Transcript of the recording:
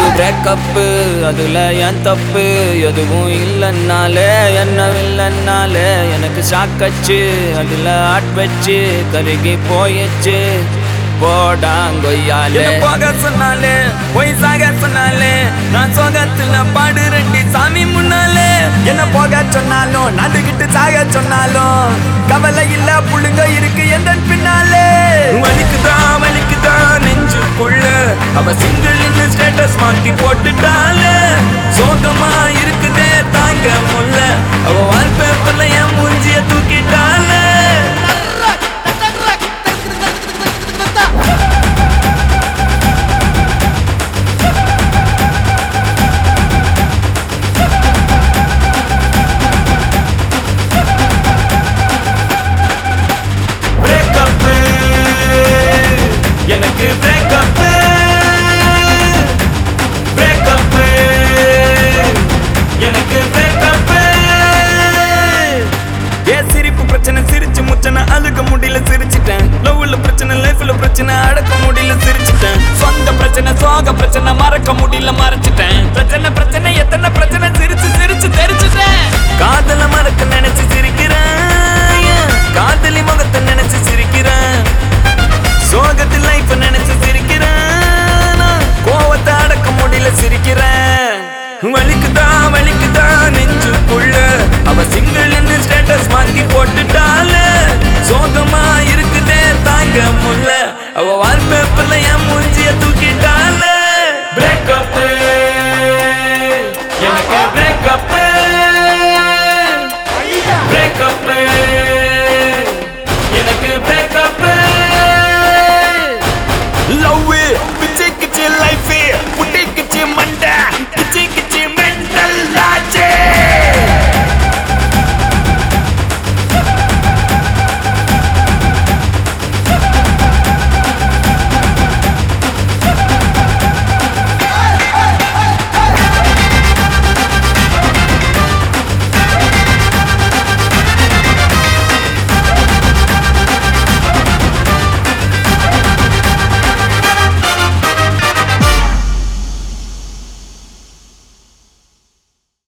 break-up அதுல என் தப்பு எதுவும் இல்லைன்னாலே என்ன இல்லைன்னாலே எனக்கு சாக்கச்சு அதுல ஆட் வச்சு கருகி போயிடுச்சு போடாங்கொய்யாலே போக சொன்னாலே பொய் சாக சொன்னாலே நான் சோகத்துல பாடு ரெண்டி சாமி முன்னாலே என்ன போக சொன்னாலும் நடுக்கிட்டு சாக சொன்னாலும் கவலை இல்ல புள்ளுங்க இருக்கு எந்த பின்னாலே வலிக்குதா வலிக்குதா நெஞ்சுக்குள்ள அவ சிங்கிள் ஸ்டேட்டஸ் மாத்தி போட்டுட்டாலே சோகமா இருக்குதே தாங்க முல்ல அவ வால்பேப்பர்ல என் மூஞ்சிய தூக்கிட்டாலே பிரேக்கப் எனக்கு பிரேக்கப் பிரேக்கப் எனக்கு பிரேக்கப் ஏ சிரிப்பு பிரச்சனை சிரிச்சு முச்சனை அழுக முடியல சிரிச்சிட்டேன் லவ்ல பிரச்சனை லைஃப்ல பிரச்சனை அடக்க முடியல சிரிச்சிட்டேன் சொந்த பிரச்சனை சோக பிரச்சனை மறக்க முடியல மறைச்சிட்டேன் பிரச்சனை பிரச்சனை எத்தனை பிரச்சனை